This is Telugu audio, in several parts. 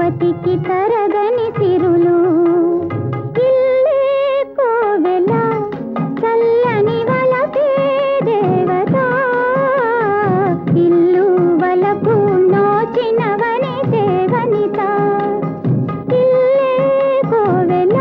ప్రగతికి తరగని సిరులు ఇల్లే కోవెల చల్లని వలపే దేవత ఇల్లు వలపు నోచినవని దేవనిత ఇల్లే కోవెల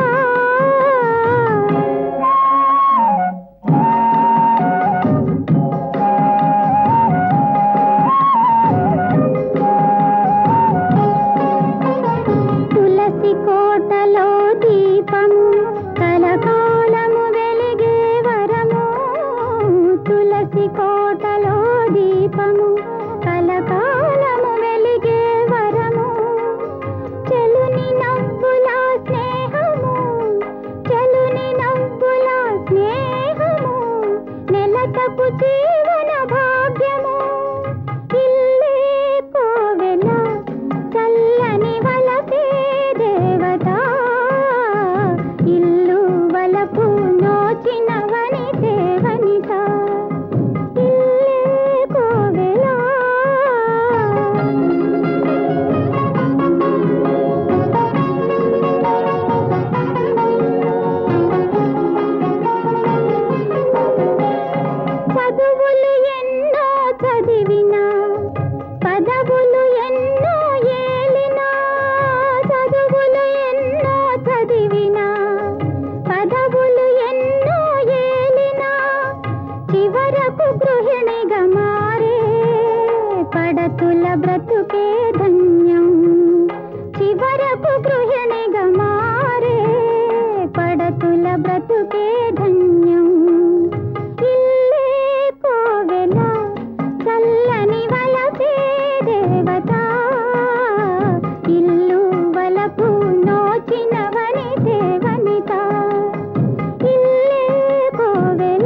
తులసి కోటలో దీపము కలకాలము వెలిగే వరము తులసి కోటలో దీపము కలకాలము వెలిగే వరము చెలుని నవ్వుల స్నేహము చెలుని నవ్వుల స్నేహము నెలతకు జీవన భాగ్యము ఇల్లే కోవెల చల్లని వలపే దేవత ఇల్లు వలపు నోచినవని దేవనిత ఇల్లే కోవెల చదువులు ఎన్నో చదివినా పదవులు ఎన్నో ఏలినా చదువులు ఎన్నో చదివినా పదవులు ఎన్నో ఏలినా చివరకు గృహిణిగా మారే పడతుల బ్రతుకే ధన్యం చివరకు గృహిణిగా మారే పడతుల బ్రతుకే ధన్యం ఇల్లే కోవెల చల్లని వలపే దేవత ఇల్లు వలపు నోచినవని దేవనిత ఇల్లే కోవెల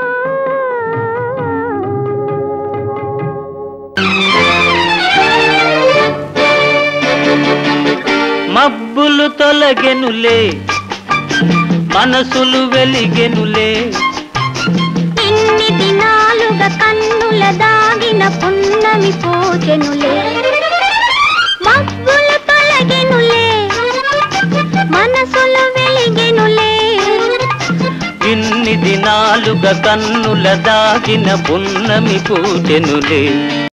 మబ్బులు తొలగెనులే మనసులు వెలిగెనులే ఇన్ని దినాలుగా కన్నుల దాగిన పున్నమి పోచెనులే మబ్బులు తొలగెనులే మనసులు వెలిగెనులే ఇన్ని దినాలుగా కన్నుల దాగిన పున్నమి పూటెనులే